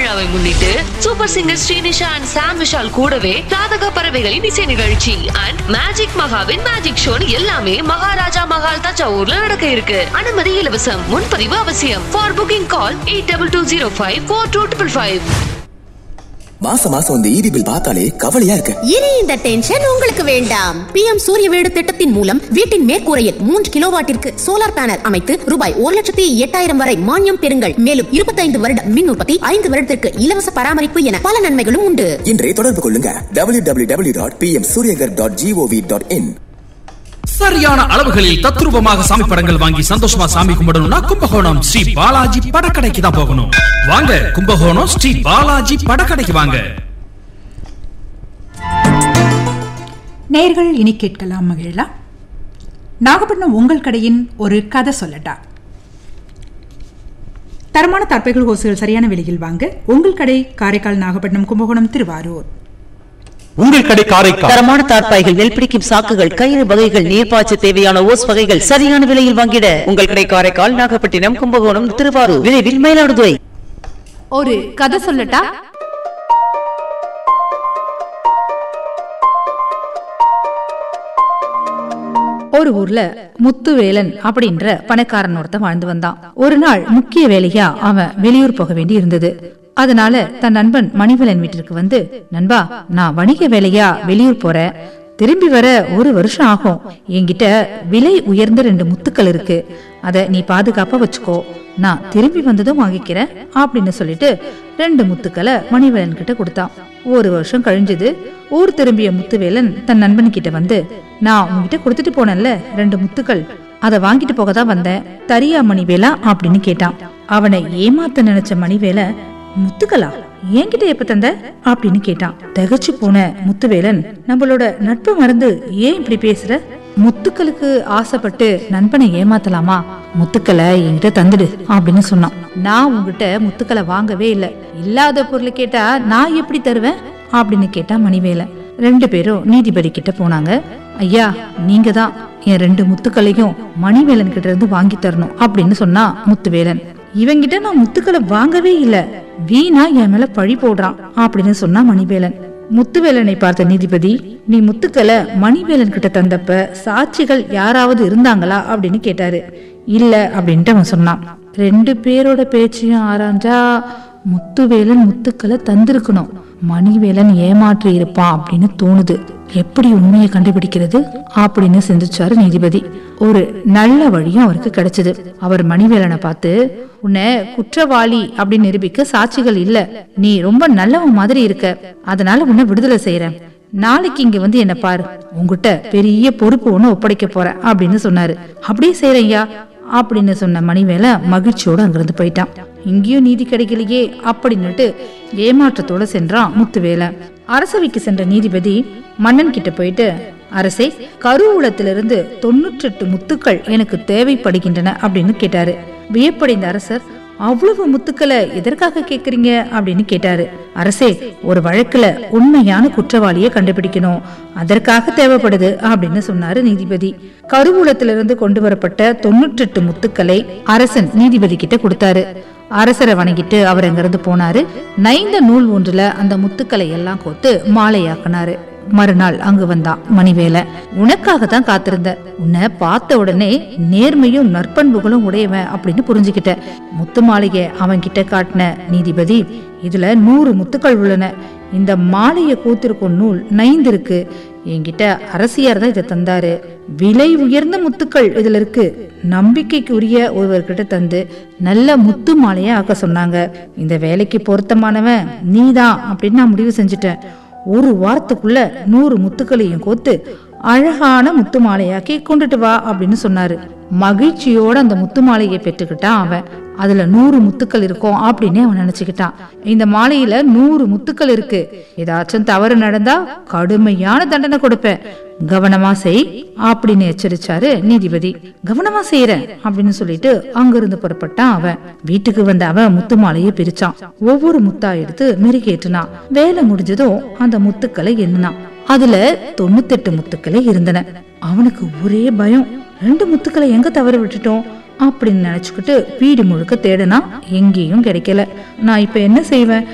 விழாவை முன்னிட்டு super singer Srinisha and Sam Vishal கூடவே ராதக பறவைகளின் இசை நிகழ்ச்சி அண்ட் மேஜிக் மகாவின் மேஜிக் ஷோ எல்லாமே மகாராஜா மகால் தஞ்சாவூர்ல நடக்க இருக்கு அனுமதி இலவசம் முன்பதிவு அவசியம் for booking call eight double two zero five four two triple five மாசம் மாசம் இந்த ஈபி பில் பார்த்தாலே கவலையா இருக்கு இனி இந்த டென்ஷன் உங்களுக்கு வேண்டாம் பிஎம் சூரிய வீடு திட்டத்தின் மூலம் வீட்டின் மேற்கூரையில் மூன்று கிலோவாட்டிற்கு சோலார் பேனல் அமைத்து ரூபாய் ஒரு லட்சத்தி எட்டாயிரம் வரை மானியம் பெறுங்கள் மேலும் இருபத்தைந்து வருட மின் உற்பத்தி ஐந்து வருடத்திற்கு இலவச பராமரிப்பு என பல நன்மைகளும் உண்டு இன்றே தொடர்பு கொள்ளுங்க W W W dot P M Suryaghar dot gov dot in சரியான அளவுகளில் தத்ரூபமாக சாமி படங்கள் வாங்கி சந்தோஷமா சாமி கும்பிடணும்னா கும்பகோணம் ஸ்ரீ பாலாஜி படக்கடைக்கு தான் போகணும் வாங்க கும்பகோணம் ஸ்ரீ பாலாஜி படக்கடைக்கு வாங்க நேர்கள் இனி கேட்கலாம் மகிழலாம் நாகப்பட்டினம் உங்கள் கடையின் ஒரு கதை சொல்லட்டா தரமான தற்பைகள் ஹோசுகள் சரியான விலையில் வாங்க உங்கள் கடை காரைக்கால் நாகப்பட்டினம் கும்பகோணம் திருவாரூர் உங்கள் கடை காரைக்கால் தரமான தார்ப்பாய்கள் நெல்பிடிக்கும் சாக்குகள் கயிறு வகைகள் நீர்ப்பாய்ச்ச தேவையான ஓஸ் வகைகள் சரியான விலையில் வாங்கிட உங்கள் கடை காரைக்கால் நாகப்பட்டினம் கும்பகோணம் திருவாரூர் விரைவில் மயிலாடுதுறை ஒரு கதை சொல்லட்டா ஒரு ஊர்ல முத்துவேலன் அப்படின்ற பணக்காரன் ஒருத்தன் வாழ்ந்து வந்தான் ஒரு நாள் முக்கிய வேலையா அவன் வெளியூர் போக வேண்டி இருந்தது அதனால தன் நண்பன் மணிவேலன் வீட்டிற்கு வந்து நண்பா நான் வணிக வேலையா வெளியூர் போறேன் திரும்பி வர ஒரு வருஷம் ஆகும் என்கிட்ட விலை உயர்ந்த ரெண்டு முத்துக்கள் இருக்கு அத நீ பாதுகாப்பா வச்சுக்கோ நான் திரும்பி வந்ததும் வாங்கிக்கிறேன் அப்படின்னு சொல்லிட்டு ரெண்டு முத்துக்களை மணிவேலன் கிட்ட கொடுத்தான் ஒரு வருஷம் கழிஞ்சது ஊர் திரும்பிய முத்துவேலன் தன் நண்பன் கிட்ட வந்து நான் உன்கிட்ட கொடுத்துட்டு போனேன்ல ரெண்டு முத்துக்கள் அதை வாங்கிட்டு போக தான் வந்தேன் தரியா மணிவேலா அப்படின்னு கேட்டான் அவனை ஏமாத்த நினைச்ச மணிவேலை முத்துக்களா என்கிட்ட எப்ப தந்த அப்படின்னு கேட்டான் திகச்சு போன முத்துவேலன் நம்மளோட நட்பு மறந்து ஏன் இப்படி பேசுற முத்துக்களுக்கு ஆசைப்பட்டு நண்பனை ஏமாத்தலாமா முத்துக்களை என்கிட்ட தந்துடு அப்படின்னு சொன்னான் நான் உங்ககிட்ட முத்துக்களை வாங்கவே இல்லை இல்லாத பொருளை கேட்டா நான் எப்படி தருவேன் அப்படின்னு கேட்டா மணிவேலை ரெண்டு பேரும் நீதிபதி கிட்ட போனாங்க ஐயா நீங்க தான் என் ரெண்டு முத்துக்களையும் மணிவேலன் கிட்ட இருந்து வாங்கி தரணும் அப்படின்னு சொன்னா முத்துவேலன் இவங்கிட்ட நான் முத்துக்களை வாங்கவே இல்ல வீணா என் மேல பழி போடுறான் அப்படின்னு சொன்னா மணிவேலன் முத்துவேலனை பார்த்த நீதிபதி நீ முத்துக்களை மணிவேலன் கிட்ட தந்தப்ப சாட்சிகள் யாராவது இருந்தாங்களா அப்படின்னு கேட்டாரு இல்ல அப்படின்ட்டு அவன் சொன்னான் ரெண்டு பேரோட பேச்சையும் ஆராய்ஞ்சா முத்துவேலன் முத்துக்களை தந்திருக்கணும் மணிவேலன் ஏமாற்றி இருப்பான் அப்படின்னு தோணுது எப்படி உண்மையை கண்டுபிடிக்கிறது அப்படின்னு சிந்திச்சாரு நீதிபதி ஒரு நல்ல வழியும் அவருக்கு கிடைச்சது அவர் மணிவேலனை பார்த்து உன்னை குற்றவாளி அப்படின்னு நிரூபிக்க சாட்சிகள் இல்ல நீ ரொம்ப நல்லவன் மாதிரி இருக்க அதனால உன்னை விடுதலை செய்யறேன் நாளைக்கு இங்க வந்து என்ன பாரு உங்ககிட்ட பெரிய பொறுப்பு ஒண்ணு ஒப்படைக்க போறேன் அப்படின்னு சொன்னாரு அப்படியே செய்யறையா அப்படின்னு சொன்ன மணிவேலை மகிழ்ச்சியோட அங்கிருந்து போயிட்டான் இங்கேயும் நீதி கிடைக்கலையே அப்படின்னுட்டு ஏமாற்றத்தோட சென்றான் முத்துவேலை அரசவைக்கு சென்ற நீதிபதி மன்னன் கிட்ட போயிட்டு அரசே கருவூலத்திலிருந்து தொண்ணூற்றெட்டு முத்துக்கள் எனக்கு தேவைப்படுகின்றன அப்படின்னு கேட்டாரு வியப்படைந்த அரசர் அவ்வளவு முத்துக்களை எதற்காக கேக்குறீங்க அப்படின்னு கேட்டாரு அரசே ஒரு வழக்குல உண்மையான குற்றவாளியை கண்டுபிடிக்கணும் அதற்காக தேவைப்படுது அப்படின்னு சொன்னாரு நீதிபதி கருவூலத்திலிருந்து கொண்டு வரப்பட்ட தொண்ணூற்றெட்டு முத்துக்களை அரசன் நீதிபதி கிட்ட கொடுத்தாரு அரசரை வணங்கிட்டு அவர் அங்கிருந்து போனாரு நைந்த நூல் ஒன்றுல அந்த முத்துக்களை எல்லாம் கோத்து மாலையாக்குனாரு மறுநாள் அங்கு வந்தான் மணிவேலை உனக்காக தான் காத்திருந்த உன்னை பார்த்த உடனே நேர்மையும் நற்பண்புகளும் உடையவன் அப்படின்னு புரிஞ்சுக்கிட்ட முத்து மாளிகை அவன் கிட்ட காட்டின நீதிபதி இதுல நூறு முத்துக்கள் உள்ளன இந்த மாலையை கூத்திருக்கும் நூல் நைந்து இருக்கு என்கிட்ட அரசியார் தான் இதை தந்தாரு விலை உயர்ந்த முத்துக்கள் இதுல இருக்கு நம்பிக்கைக்கு உரிய ஒருவர்கிட்ட தந்து நல்ல முத்து மாலையை ஆக்க சொன்னாங்க இந்த வேலைக்கு பொருத்தமானவன் நீதான் அப்படின்னு நான் முடிவு செஞ்சுட்டேன் ஒரு வாரத்துக்குள்ள நூறு முத்துக்களையும் கோத்து அழகான முத்து மாலையாக்கி கொண்டுட்டு வா அப்படின்னு சொன்னாரு மகிழ்ச்சியோட அந்த முத்து மாலையை பெற்றுக்கிட்டான் அவன் அதுல நூறு முத்துக்கள் இருக்கும் அப்படின்னு அவன் நினைச்சுக்கிட்டான் இந்த மாலையில நூறு முத்துக்கள் இருக்கு ஏதாச்சும் தவறு நடந்தா கடுமையான தண்டனை கொடுப்பேன் கவனமா செய் அப்படின்னு எச்சரிச்சாரு நீதிபதி கவனமா செய்யறேன் அப்படின்னு சொல்லிட்டு அங்கிருந்து புறப்பட்டான் அவன் வீட்டுக்கு வந்த அவன் முத்து மாலையை பிரிச்சான் ஒவ்வொரு முத்தா எடுத்து மெருகேற்றினான் வேலை முடிஞ்சதும் அந்த முத்துக்களை எண்ணினான் அதுல தொண்ணூத்தெட்டு முத்துக்களே இருந்தன அவனுக்கு ஒரே பயம் ரெண்டு முத்துக்களை எங்க தவற விட்டுட்டோம் அப்படின்னு நினைச்சுக்கிட்டு வீடு முழுக்க தேடினா எங்கேயும் கிடைக்கல நான் இப்ப என்ன செய்வேன்